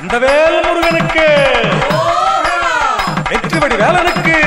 கந்தவேல் முருகனுக்கு வெற்றிவடி வேலனுக்கு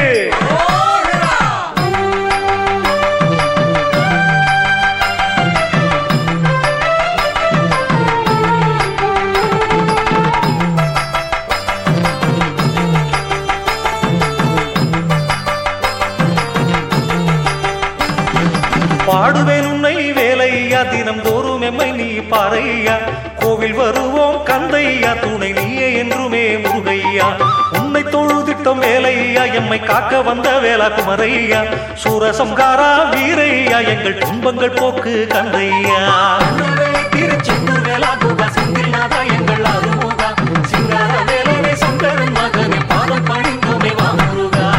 பாடுவேன் உன்னை வேலையா தினம் தோறும் எம்மை நீ பாறையா கோவில் வருவோம் கந்தையா துணை நீயே என்றுமே முருகையா உன்னை தொழுதிட்டம் வேலையா எம்மை காக்க வந்த வேளா குமரையா சூரசம்காரா வீரையா எங்கள் துன்பங்கள் போக்கு கந்தையா திருச்செந்தூர் வேளா குகா செந்தில் நாதா எங்கள் அருமுகா சிங்கார வேலனை சங்கரன் மகனை பாதம் பணிந்தோமே வா முருகா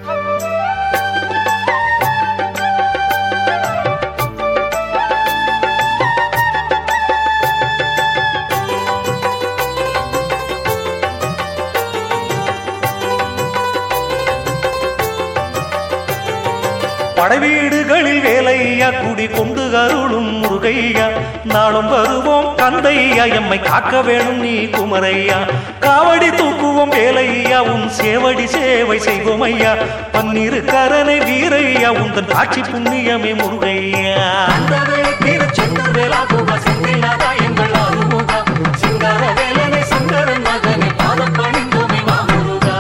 படைவீடுகளில் வேலையா குடி கொண்டு அருளும் முருகையா நாளும் வருவோம் கந்தையா எம்மை காக்க வேணும் நீ குமரையா காவடி தூக்குவோம் வேலையா உன் சேவடி சேவை செய்வோம் ஐயா பன்னிரு கரனை வீரையா உந்தன் காட்சி புண்ணியமே முருகையா அந்த வேளை திருச்செந்தூர் வேளா குகா செந்தில் நாதா எங்கள் அருமுகா சிங்கார வேலனை சங்கரன் மகனை பாதம் பணிந்தோமே வா முருகா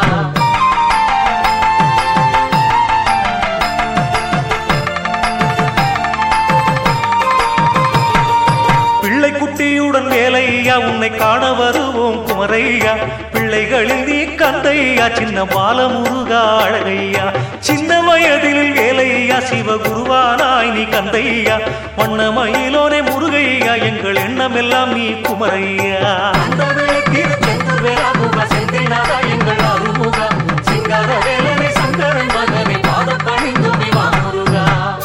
பிள்ளை குட்டியுடன் வேலையா உன்னை காண வருவோம் குமரையா பிள்ளைகளில் நீ கந்தையா சின்ன பாலமுருகா அழகையா சின்ன வயதில் வேலையா சிவகுருவானாய் நீ கந்தையா வண்ணமயிலோனே முருகையா எங்கள் எண்ணமெல்லாம் நீ குமரையா அந்த வேளை திருச்செந்தூர் வேளா குகா செந்தில் நாதா எங்கள் அருமுகா சிங்கார வேலனை சங்கரன் மகனை பாதம் பணிந்தோமே வா முருகா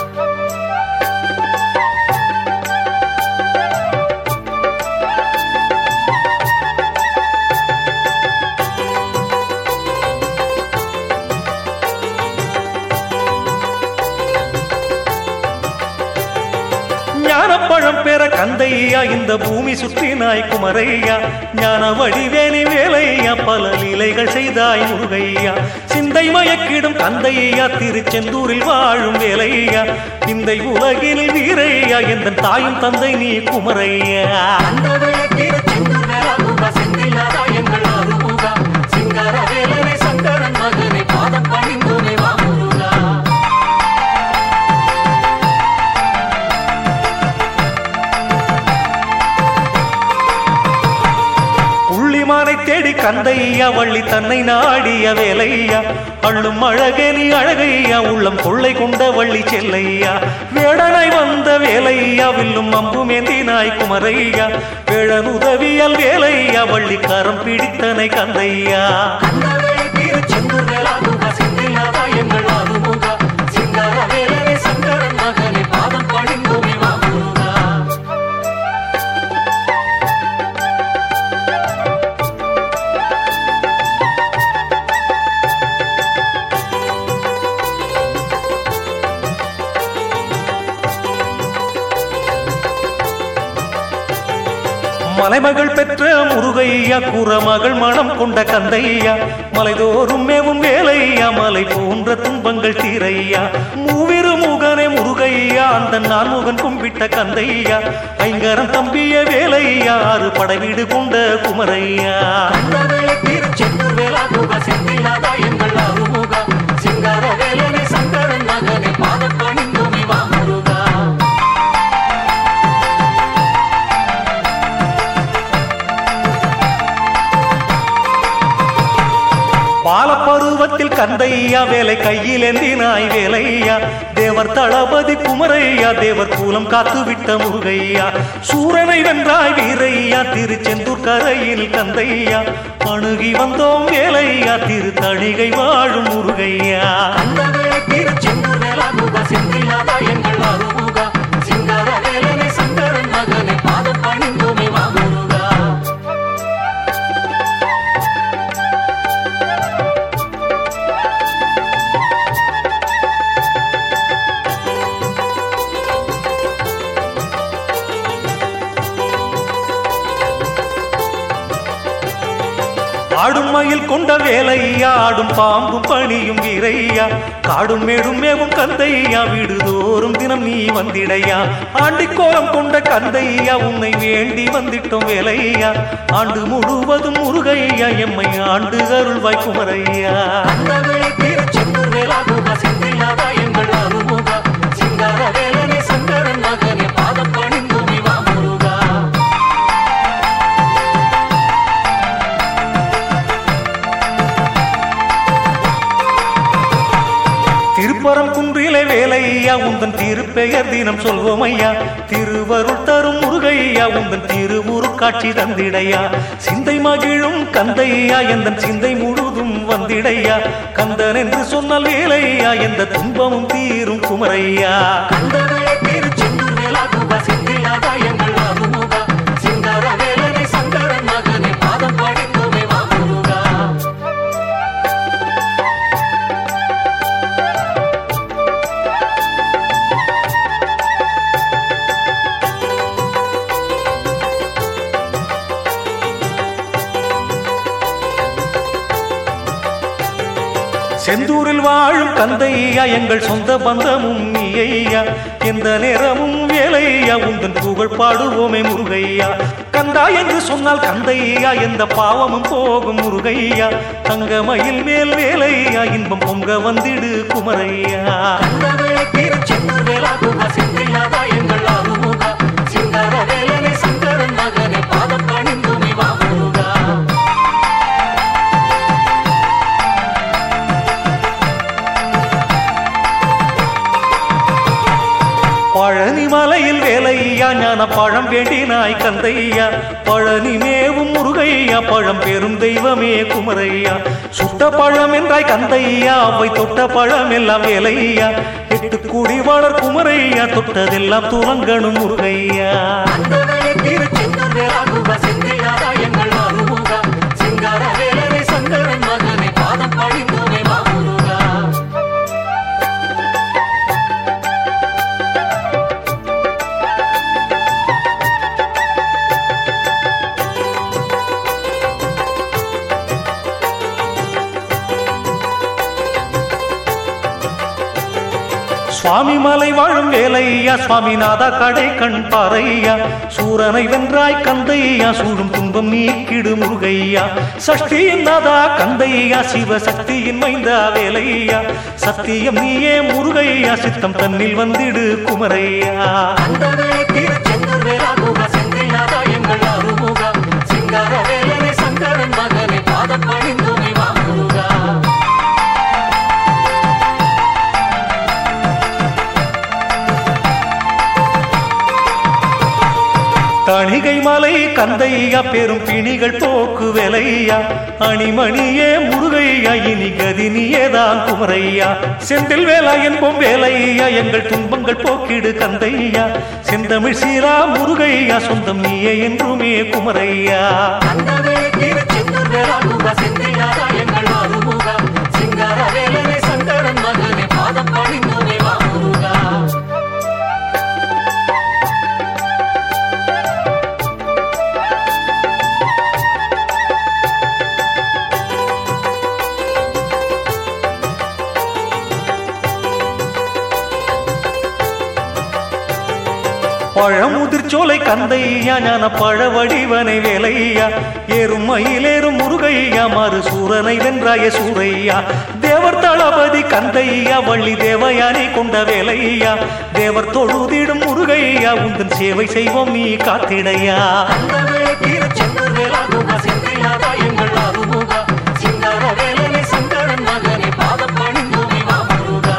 ஞானப்பழம் பெற கந்தையா இந்த பூமி சுற்றினாய் குமரையா ஞான வடிவேலி வேலையா பல லீலைகள் செய்தாய் முருகையா சிந்தை மயக்கிடும் கந்தையா திருச்செந்தூரில் வாழும் வேலையா இந்த உலகினில் வீரையா எந்த தாயும் தந்தை நீ குமரையா அந்த வேளை திருச்செந்தூர் வேளா குகா செந்தில் நாதா எங்கள் அருமுகா சிங்கார வேலனை சங்கரன் மகனை பாதம் பணிந்தோமே வா முருகா புள்ளிமானை தேடி கந்தையா வள்ளி தன்னை நாடிய வேலையா அள்ளும் அழகே நீ அழகையா உள்ளம் கொள்ளை கொண்ட வள்ளி செல்லையா வேடனாய் வந்த வேலையா வில்லும் அம்பும் ஏந்தினாய் குமரையா வேழன் உதவியல் வேலையா வள்ளி கரம் பிடித்தனை கந்தையா அந்த வேளை திருச்செந்தூர் வேளா குகா செந்தில் நாதா எங்கள் அருமுகா சிங்கார வேலனை சங்கரன் மகனை பாதம் பணிந்தோமே வா முருகா மலைமகள் பெற்ற முருகையா குறமகள் மனம் கொண்ட கந்தையா மலைதோறும் மேவும் வேலையா மலை போன்ற துன்பங்கள் தீரையா மூவிரு முகனே முருகையா அந்த நான்முகன் கும்பிட்ட கந்தையா ஐங்கரம் தம்பிய வேலையா ஆறு படைவீடு கொண்ட குமரையா அந்த வேளை திருச்செந்தூர் வேளா குகா செந்தில் நாதா எங்கள் அருமுகா சிங்கார வேலனை சங்கரன் மகனை பாதம் பணிந்தோமே வா முருகா பாலப்பருவத்தில் கந்தையா வேலை கையில் ஏந்தினாய் வேலையா தேவர் தளபதி குமரையா தேவர் கூலம் காத்து விட்ட முருகையா சூரனை வென்றாய் வீரையா திருச்செந்தூர் கரையில் கந்தையா அணுகி வந்தோம் வேலையா திருத்தணிகை வாழும் முருகையா அந்த வேளை திருச்செந்தூர் வேளா குகா செந்தில் நாதா எங்கள் அருமுகா சிங்கார வேலனை சங்கரன் மகனை பாதம் பணிந்தோமே வா முருகா ஆடும் மயில் கொண்ட வேலையா ஆடும் பாம்பும் பணியும் வீரையா காடும் மேடும் மேவும் கந்தையா வீடுதோறும் தினம் நீ வந்திடையா ஆண்டிக்கோலம் கொண்ட கந்தையா உன்னை வேண்டி வந்திட்டோம் வேலையா ஆண்டு முழுவதும் முருகையா எம்மை ஆண்டு அருள்வாய் குமரையா கந்தவேலை திருச்செந்தூர் வேலாகுக செந்தில்லாதா எங்கள் அருமுக சிங்கார வேலனே சங்கரன் மகனே பாதம் பணிந்துமி வா முருகா திருப்பரம் குன்றிலே வேலையா உந்தன் திருப்பெயர் தினம் சொல்வோம் ஐயா திருவருள் தரும் முருகையா உந்தன் திருவுரு காட்சி தந்திடையா சிந்தை மகிழும் கந்தையா எந்தன் சிந்தை முழுதும் வந்திடையா கந்தன் என்று சொன்னால் வேலையா எந்த துன்பமும் தீரும் குமரையா கந்தவேலை திருச்செந்தூர் வேலாகுக செந்தில்லாதா எங்கள் அருமுக சிங்கார வேலனே சங்கரன் மகனே பாதம் பணிந்துமி வா முருகா செந்தூரில் வாழும் கந்தையா எங்கள் சொந்த பந்தமும் நீயா எந்த நேரமும் வேலையா உந்தன் புகழ் பாடுவோமே முருகையா கந்தா என்று சொன்னால் கந்தையா எந்த பாவமும் போகும் முருகையா தங்கமயில் மேல் வேலையா இன்பம் பொங்க வந்திடு குமரையா கந்தவேலை திருச்செந்தூர் வேலாகுக செந்தில்லாதா எங்கள் அருமுக சிங்கார வேலனே சங்கரன் மகனே பாதம் பணிந்துமி வா முருகா பழனி மலையில் வேலையா ஞான பழம் வேண்டினாய் கந்தையா பழனி மேவும் முருகையா பழம் பெரும் தெய்வமே குமரையா சுட்ட பழம் என்றாய் கந்தையா அவை தொட்ட பழம் எல்லாம் வேலையா எட்டு கூடி வளர் குமரையா தொட்டதெல்லாம் துவங்கணும் முருகையா கந்தவேலை திருச்செந்தூர் வேலாகுக செந்தில்லாதா எங்கள் அருமுக சிங்கார வேலனே சங்கரன் மகனே பாதம் பணிந்துமி வா முருகா சுவாமி மலை வாழும் வேலையா சுவாமிநாதா கடை கண் பாறையா சூரனை வென்றாய் கந்தையா சூழும் துன்பம் நீக்கிடு முருகையா சஷ்டியின் நாதா கந்தையா சிவசக்தியின் மைந்தா வேலையா சத்தியம் நீயே முருகையா சித்தம் தன்னில் வந்திடு குமரையா கந்தவேலை திருச்செந்தூர் வேலாகுக செந்தில்லாதா எங்கள் அருமுக சிங்கார வேலனே சங்கரன் மகனே பாதம் பணிந்துமி வா முருகா தணிகை மலை கந்தையா பெரும் பிணிகள் போக்கு வேலையா அணிமணியே முருகையா இனி கதி நீயேதான் குமரையா செந்தில் வேலா என்போம் வேலையா எங்கள் துன்பங்கள் போக்கிடு கந்தையா செந்தமிழ் சீரா முருகையா சொந்தம் நீயே என்றுமே குமரையா கந்தவேலை திருச்செந்தூர் வேலாகுக செந்தில்லாதா எங்கள் அருமுக சிங்கார வேலனே சங்கரன் மகனே பாதம் பணிந்துமி வா முருகா பழமுதிர் சோலை கந்தையா ஞான பழ வடிவனை வேலையா ஏறும் மயிலேறும் முருகையா மறு சூரனை வென்றாய சூரையா தேவர் தளபதி கந்தையா வள்ளி தேவயானை கொண்ட வேலையா தேவர் தொழுதிடும் முருகையா உந்தன் சேவை செய்வோம் நீ காத்திடையா கந்தவேலை திருச்செந்தூர் வேலாகுக செந்தில்லாதா எங்கள் அருமுக சிங்கார வேலனே சங்கரன் மகனே பாதம் பணிந்துமி வா முருகா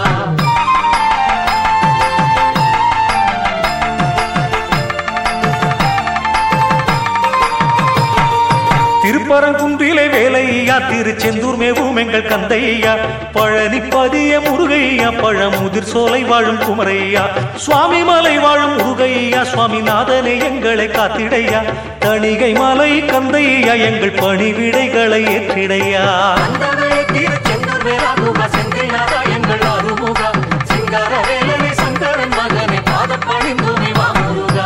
திருப்பரங்குன்றிலே வேலையா திருச்செந்தூர் மேவும் எங்கள் கந்தையா பழனி பதிய முருகையா பழமுதிர் சோலை வாழும் குமரையா சுவாமி மலை வாழும் முருகையா சுவாமிநாதனே எங்களை காத்திடையா தணிகை மலை கந்தையா எங்கள் பணிவிடைகளை ஏற்றிடையா கந்தவேலை திருச்செந்தூர் வேலாகுக செந்தில்லாதா எங்கள் அருமுக சிங்கார வேலனே சங்கரன் மகனே பாதம் பணிந்துமி வா முருகா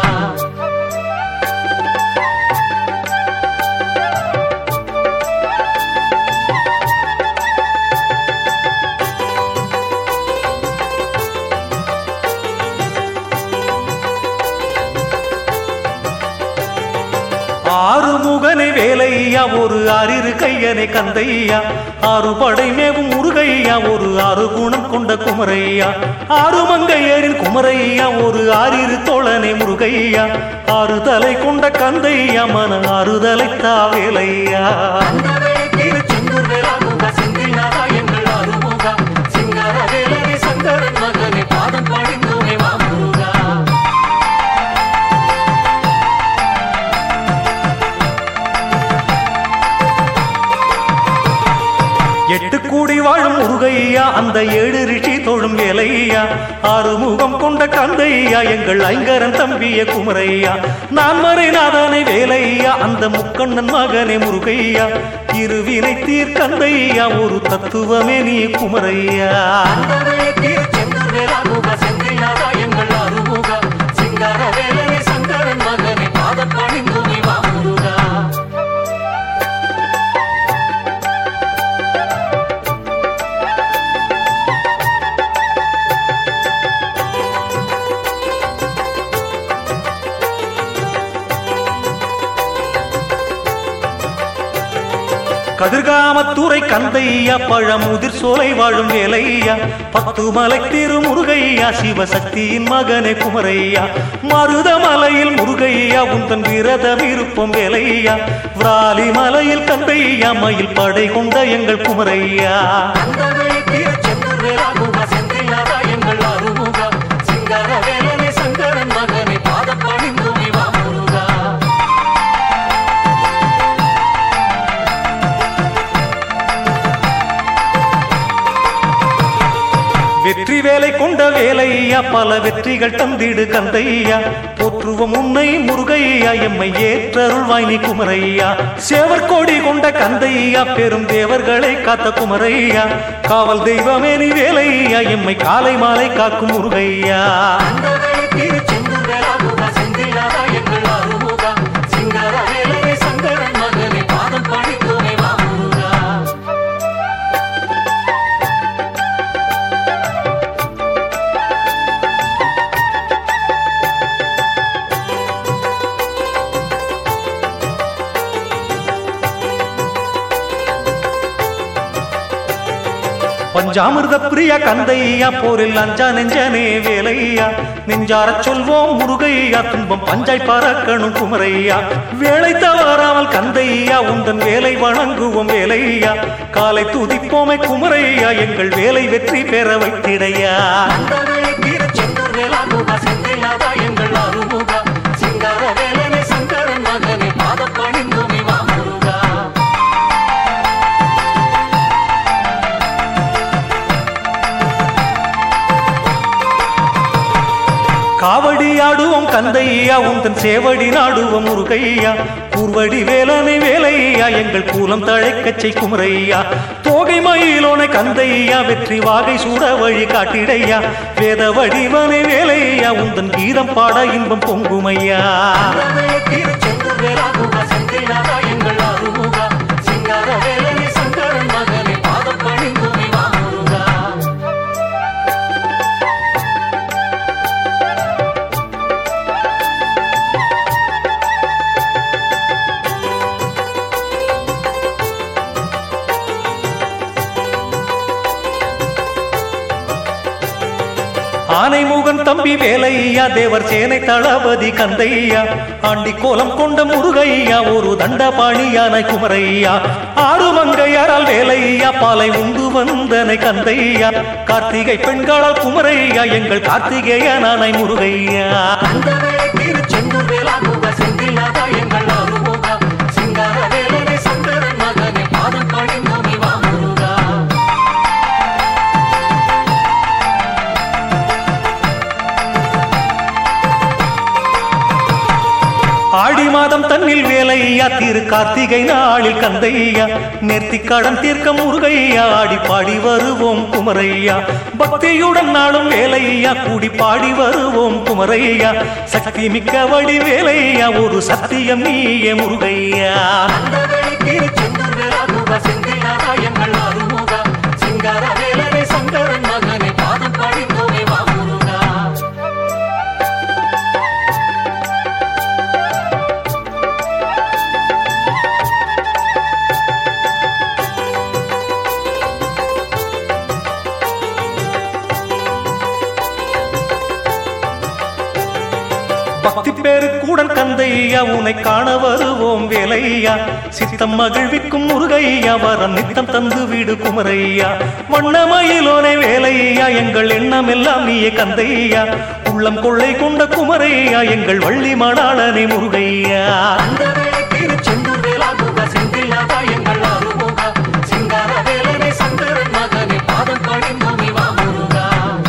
ஆறுமுகனை வேலையா ஒரு ஆறிரு கையனை கந்தையா ஆறு படை மேவும் முருகையா ஒரு ஆறு குணம் கொண்ட குமரையா ஆறு மங்கையரின் குமரையா ஒரு ஆறிரு தோழனை முருகையா ஆறு தலை கொண்ட கந்தையா மன ஆறுதலை தாவேலையா அந்தவே திருச்செந்தூர் வேளாகுக செந்தில்நாதா எங்கள் அருமுகா சிங்கார வேலனை சங்கரன் மகனை பாதம் பணிந்தோமே வா முருகா எட்டு கூடி வாழும் முருகையா அந்த ஏழு ரிஷி தொழும் வேலையா ஆறுமுகம் கொண்ட கந்தையா எங்கள் ஐங்கரன் தம்பிய குமரையா நான் மறைநாதனை வேலையா அந்த முக்கண்ணன் மகனே முருகையா இருவினை தீர்க்கந்தையா ஒரு தத்துவமே நீ குமரையா அந்தவே திருச்செந்தூர் வேளாகுக செந்தில்நாதா எங்கள் அருமுகா சிங்கார வேலனை சங்கரன் மகனை பாதம் பணிந்தோமே வா முருகா கதிர்காமத்துறை கந்தையா பழமுதிர் சோலை வாழும் வேலையா பத்து மலை திருமுருகையா சிவசக்தியின் மகனே குமரையா மருதமலையில் முருகையா உந்தன் விரத விருப்பம் வேலையா விராலி மலையில் கந்தையா மயில் படை கொண்ட எங்கள் குமரையா அந்தவே திருச்செந்தூர் வேளாகுக செந்தில்நாதா எங்கள் அருமுகா சிங்கார வேலனை சங்கரன் மகனை பாதம் பணிந்தோமே வா முருகா வெற்றி வேலை கொண்ட வேலையா பல வெற்றிகள் தந்திடு கந்தையா போற்றுவோம் உன்னை முருகையா எம்மை ஏற்றருள்வாய் நீ குமரையா சேவற்கோடி கொண்ட கந்தையா பெரும் தேவர்களை காத்த குமரையா காவல் தெய்வமே நீ வேலையா எம்மை காலை மாலை காக்கும் முருகையா அந்தவே திருச்செந்தூர் வேளாகுக செந்தில்நாதா எங்கள் அருமுகா சிங்கார வேலனை சங்கரன் மகனை பாதம் பணிந்தோமே வா முருகா பஞ்சாமிர்த பிரியா கந்தையா போரில் அஞ்சா நெஞ்சனே வேலையா நெஞ்சாரச் சொல்வோம் முருகையா துன்பம் பஞ்சாய் பறக்கணும் குமரையா வேலை தவறாமல் கந்தையா உந்தன் வேலை வணங்குவோம் வேலையா காலை துதிப்போமே குமரையா எங்கள் வேலை வெற்றி பெற வைத்திடையா அந்தவே திருச்செந்தூர் வேளாகுக செந்தில்நாதா எங்கள் அருமுகா சிங்கார வேலனை சங்கரன் மகனை பாதம் பணிந்தோமே வா முருகா காவடி ஆடுவோம் கந்தையா உந்தன் சேவடி நாடுவோம் முருகையா பூர்வடி வேலனை வேலையா எங்கள் கூலம் தழைக்கச்சை குமரையா தோகை மயிலோனை கந்தையா வெற்றி வாகை சூட வழி காட்டிடையா வேத வடிவனை வேலையா உந்தன் கீதம் பாட இன்பம் பொங்குமையா அந்தவே திருச்செந்தூர் வேளாகுக செந்தில்நாதா எங்கள் அருமுகா சிங்கார வேலனை சங்கரன் மகனை பாதம் பணிந்தோமே வா முருகா ஆனைமுகன் தம்பி வேலையா தேவர் சேனை தளபதி கந்தையா ஆண்டி கோலம் கொண்ட முருகையா ஒரு தண்டபாணியான குமரையா ஆறு மங்கையாரால் வேலையா பாலை உண்டு வந்தனை கந்தையா கார்த்திகை பெண்களால் குமரையா எங்கள் கார்த்திகேயனானை முருகையா அந்தவே திருச்செந்தூர் வேளாகுக செந்தில்நாதா எங்கள் அருமுகா சிங்கார வேலனை சங்கரன் மகனை பாதம் பணிந்தோமே வா முருகா ஆடி மாதம் தன்னில் வேலையா திரு கார்த்திகை நாளில் கந்தையா நேர்த்தி கடன் தீர்க்க முருகையா ஆடி பாடி வருவோம் குமரையா பக்தியுடன் நாளும் வேலையா கூடி பாடி வருவோம் குமரையா சக்தி மிக்க வடி வேலையா ஒரு சத்தியம் நீயே முருகையா அந்தவே திருச்செந்தூர் வேளாகுக செந்தில்நாதா எங்கள் அருமுகா சிங்கார வேலனை சங்கரன் மகனை பாதம் பணிந்தோமே வா முருகா முருகையா உனை காண வருவோம் வேலையா சித்தம் மகிழ்விக்கும் முருகையா வரம் நித்தம் தந்து வீடு குமரையா வண்ணமயிலோனை வேலையா எங்கள் எண்ணம் எல்லாம் நீயே கந்தையா உள்ளம் கொள்ளை கொண்ட குமரையா எங்கள் வள்ளி மணாளனை முருகையா அந்த வேளைக்கு செந்தூர் வேலாகுக செந்தில்லாதா எங்கள் அருமுக சிங்கார வேலனை சங்கரன் மகனை பாதம் பணிந்தோம் இவா முருகா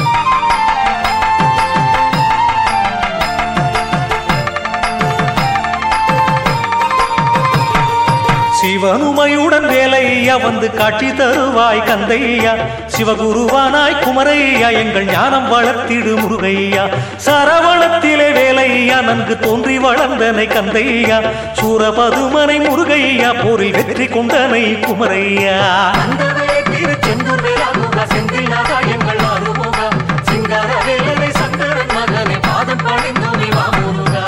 சிவனுமையுடன் வேலையா வந்து காட்சி தருவாய் கந்தையா சிவகுருவானாய் குமரையா எங்கள் ஞானம் வளர்த்திடு முருகையா சரவணத்திலே வேலையா நன்கு தோன்றி வளர்ந்தனை கந்தையா சூரபதுமனை முருகையா போரில் வெற்றி கொண்டனை குமரையா அந்த வேளைக்கு செந்தூர் வேலாகுக செந்தில்லாதா எங்கள் அருமுக சிங்கார வேலனை சங்கரன் மகனை பாதம் பணிந்தோம் இவா முருகா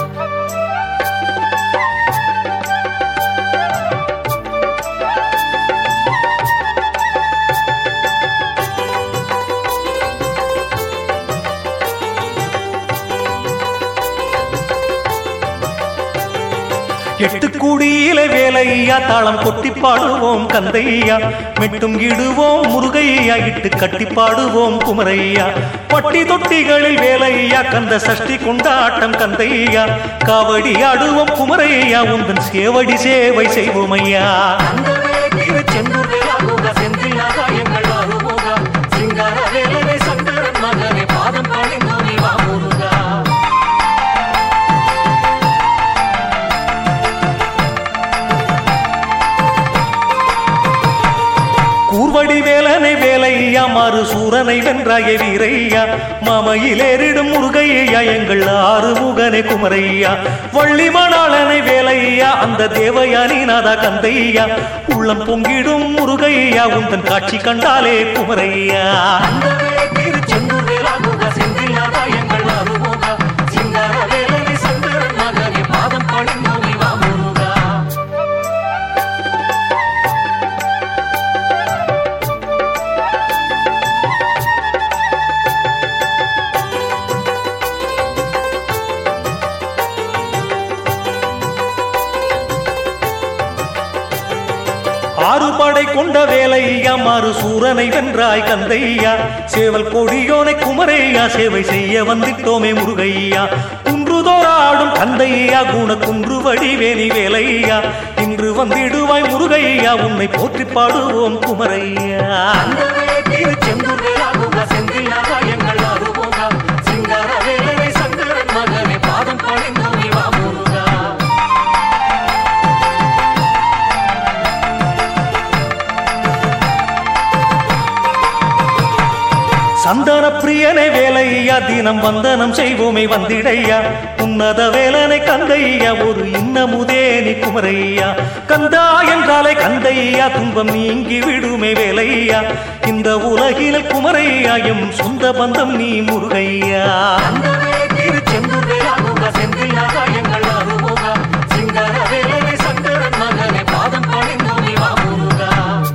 எட்டு குடியில வேலையா தாளம் கொட்டி பாடுவோம் கந்தையா மெட்டும் இடுவோம் முருகையா இட்டு கட்டி பாடுவோம் குமரையா பட்டி தொட்டிகளில் வேலையா கந்த சஷ்டி கொண்டாட்டம் கந்தையா காவடி ஆடுவோம் குமரையா உந்தன் சேவடி சேவை செய்வோம் ஐயா அந்த வேளைக்கு செந்தூர் வேலாகுக செந்தில்லாதா எங்கள் அருமுக சிங்கார வேலனை சங்கரன் மகனை பாதம் பணிந்தோம் இவா முருகா கூர்வடி வேலனை வேலையா மாறு சூரனை வென்றாய வீரையா மாமையிலேறிடும் முருகையா எங்கள் ஆறு முகனை குமரையா வள்ளி மணாளனை வேலையா அந்த தேவயானி நாதா கந்தையா உள்ளம் பொங்கிடும் முருகையா உந்தன் காட்சி கண்டாலே குமரையா அந்த வேளைக்கு செந்தூர் வேலாகுக செந்தில்லாதா எங்கள் அருமுக சிங்கார வேலனை சங்கரன் மகனை பாதம் பணிந்தோம் இவா முருகா ஆறு படை கொண்ட வேலையா மாறு சூரனை வென்றாய் கந்தையா சேவல் கொடியோனை குமரையா சேவை செய்ய வந்திட்டோமே முருகையா குன்றுதோராடும் கந்தையா குண குன்று வடிவேணி வேலையா இன்று வந்திடுவாய் முருகையா உன்னை போற்றி பாடுவோம் குமரையா அந்த வேளைக்கு செந்தூர் வேலாகுக செந்தில்லாதா எங்கள் அருமுக சிங்கார வேலனை சங்கரன் மகனை பாதம் பணிந்தோம் இவா முருகா சந்தன பிரியனை வேலையா தினம் வந்தனம் செய்வோமே வந்திடையா உன்னத வேலனை கந்தையா ஒரு இன்னமுதேனி குமரையா கந்தா என்றாலே கந்தையா துன்பம் நீங்கி விடுமே வேலையா இந்த உலகில் குமரையா எம் சொந்த பந்தம் நீ முருகையா அந்த வேளைக்கு செந்தூர் வேலாகுக செந்தில்லாதா எங்கள் அருமுக சிங்கார வேலனை சங்கரன் மகனை பாதம் பணிந்தோம் இவா முருகா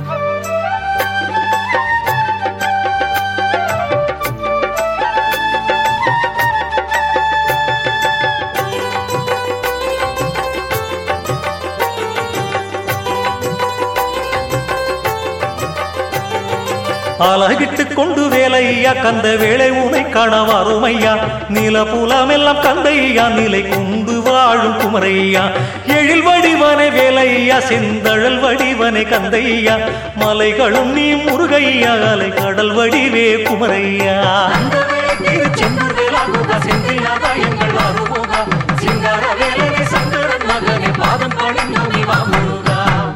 அழகிட்டு கொண்டு வேலையா கந்த வேலை உனை காண வறுமையா நில புலமெல்லாம் கந்தையா நிலை கொண்டு வாழும் குமரையா எழில் வடிவனை வேலையா செந்தழல் வடிவனை கந்தையா மலைகளும் நீ முருகையா அலை கடல் வடிவே குமரையா அந்த வேளைக்கு செந்தூர் வேலாகுக செந்தில்லாதா எங்கள் அருமுக சிங்கார வேலனை சங்கரன் மகனை பாதம் பணிந்தோம் இவா முருகா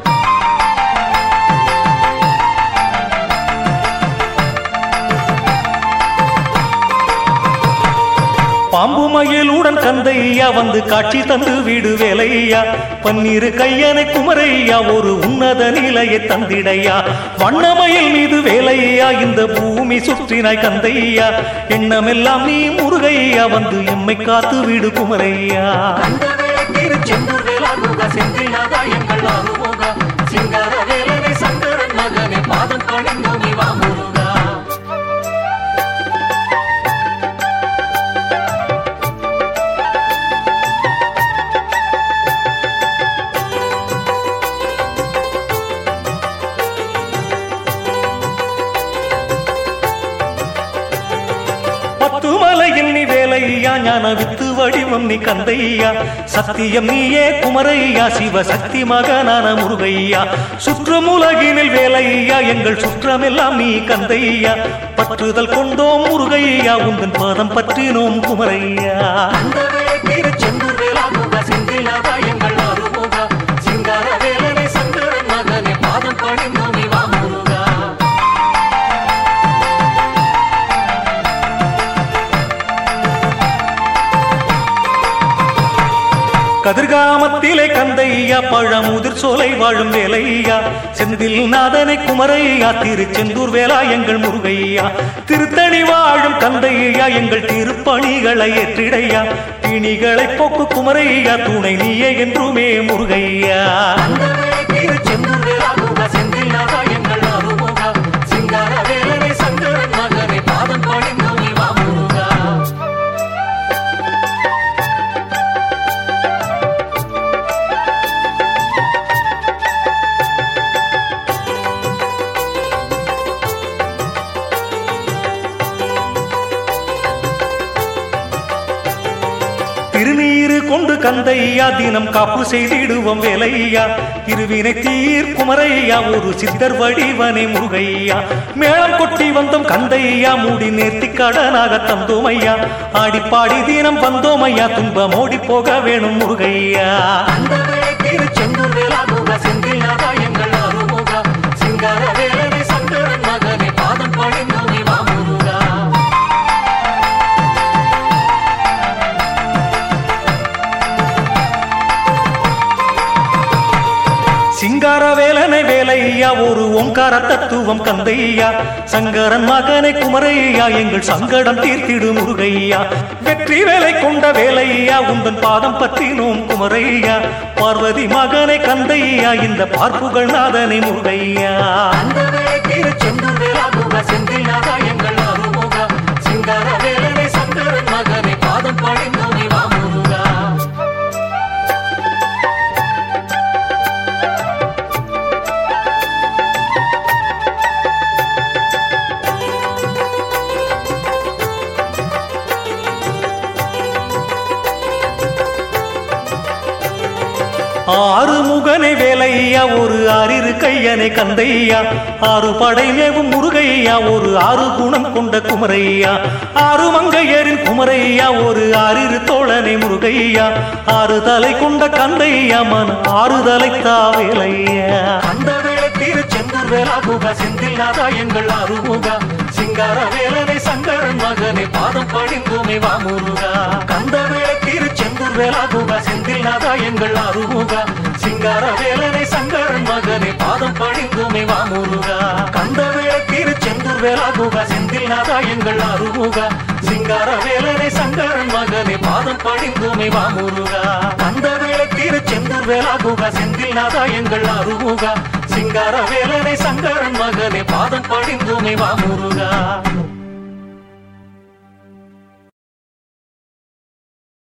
பாம்பு மயிலுடன் கந்தையா வந்து காட்சி தந்து வீடு வேலையா பன்னீரு கையனை குமரையா ஒரு உன்னத நிலையை தந்திடையா வண்ணமயில் மீது வேலையா இந்த பூமி சுற்றினாய் கந்தையா எண்ணமெல்லாம் நீ முருகையா வந்து எம்மை காத்து வீடு குமரையா அந்த வேளைக்கு செந்தூர் வேலாகுக செந்தில்லாதா எங்கள் அருமுக சிங்கார வேலனை சங்கரன் மகனை பாதம் பணிந்தோம் இவா முருகா ஞான வித்து வடிவம் நீ கந்தையா சத்தியம் நீயே குமரையா சிவ சக்தி மகனான முருகையா சுற்றும் உலகினில் வேலையா எங்கள் சுற்றமெல்லாம் நீ கந்தையா பற்றுதல் கொண்டோம் முருகையா உந்தன் பாதம் பற்றினோம் குமரையா அந்த வேளைக்கு செந்தூர் வேலாகுக செந்திலாதா எங்கள் அருமுக சிங்கார வேலனை சங்கரன் மகனே பாதம் பணிந்தோம் இவா முருகா கதிர்காமத்திலே கந்தையா பழமுதிர் சோலை வாழும் வேலையா செந்தில் நாதனை குமரையா திருச்செந்தூர் வேலா எங்கள் முருகையா திருத்தணி வாழும் கந்தையா எங்கள் திருப்பணிகளை ஏற்றிடையா பிணிகளை போக்கு குமரையா துணை நீயே என்றுமே முருகையா அந்த வேளைக்கு செந்தூர் வேலாகுக செந்திலாதா எங்கள் அருமுக சிங்கார வேலனை சங்கரன் மகனே பாதம் பணிந்தோம் இவா முருகா திருநீரு கொண்டு கந்தையா தினம் காப்பு செய்திடுவோம் வேலையா திருவினை தீர் குமரையா ஒரு சித்தர் வடிவனை முருகையா மேளம் கொட்டி வந்தோம் கந்தையா மூடி நேர்த்தி கடனாக தந்தோமையா ஆடிப்பாடி தினம் வந்தோமையா துன்பம் ஓடி போக வேணும் முருகையா அந்த வேளைக்கு செந்தூர் வேலாகுக செந்திலாதா எங்கள் அருமுக சிங்கார வேலனை சங்கரன் மகனே பாதம் பணிந்தோம் இவா முருகா சிங்கார வேலனை வேலையா ஒரு ஓங்கார தத்துவம் கந்தையா சங்கரன் மகனை குமரையா எங்கள் சங்கடம் தீர்த்திடு முருகையா வெற்றி வேலை கொண்ட வேலையா உந்தன் பாதம் பற்றினோம் குமரையா பார்வதி மகனை கந்தையா இந்த பார்ப்புகள் நாதனை முருகையா அந்த வேளைக்கு செந்தூர் வேலாகுக செந்திலாதா எங்கள் அருமுக சிங்கார வேலனை சங்கரன் மகனே பாதம் பணிந்தோம் இவா முருகா ஆறு முகனை வேலையா ஒரு ஆறிரு கையனை கந்தையா ஆறு படை மேவும் முருகையா ஒரு ஆறு குணம் கொண்ட குமரையா ஆறு மங்கையரின் குமரையா ஒரு ஆறிரு தோழனை முருகையா ஆறு தலை கொண்ட கந்தையா மன ஆறுதலை தாவேலையா அந்த வேளைக்கு செந்தூர் வேலாகுக செந்திலாதா எங்கள் அருமுக சிங்கார வேலனை சங்கரன் மகனே பாதம் பணிந்தோமே வா முருகா கந்த வேளைக்கு செந்தூர் வேலாகுக செந்திலாதா எங்கள் அருமுக சிங்கார வேலனை சங்கரன் மகனே பாதம் பணிந்தோமே வா முருகா கந்த வேளைக்கு செந்தூர் வேலாகுக செந்திலாதா எங்கள் அருமுக சிங்கார வேலனை சங்கரன் மகனே பாதம் பணிந்தோமே வா முருகா கந்த வேளைக்கு செந்தூர் வேலாகுக செந்தில்நாதா எங்கள் அருமுக சிங்கார வேலனை சங்கரன் மகனே பாதம் பணிந்தோமே வா முருகா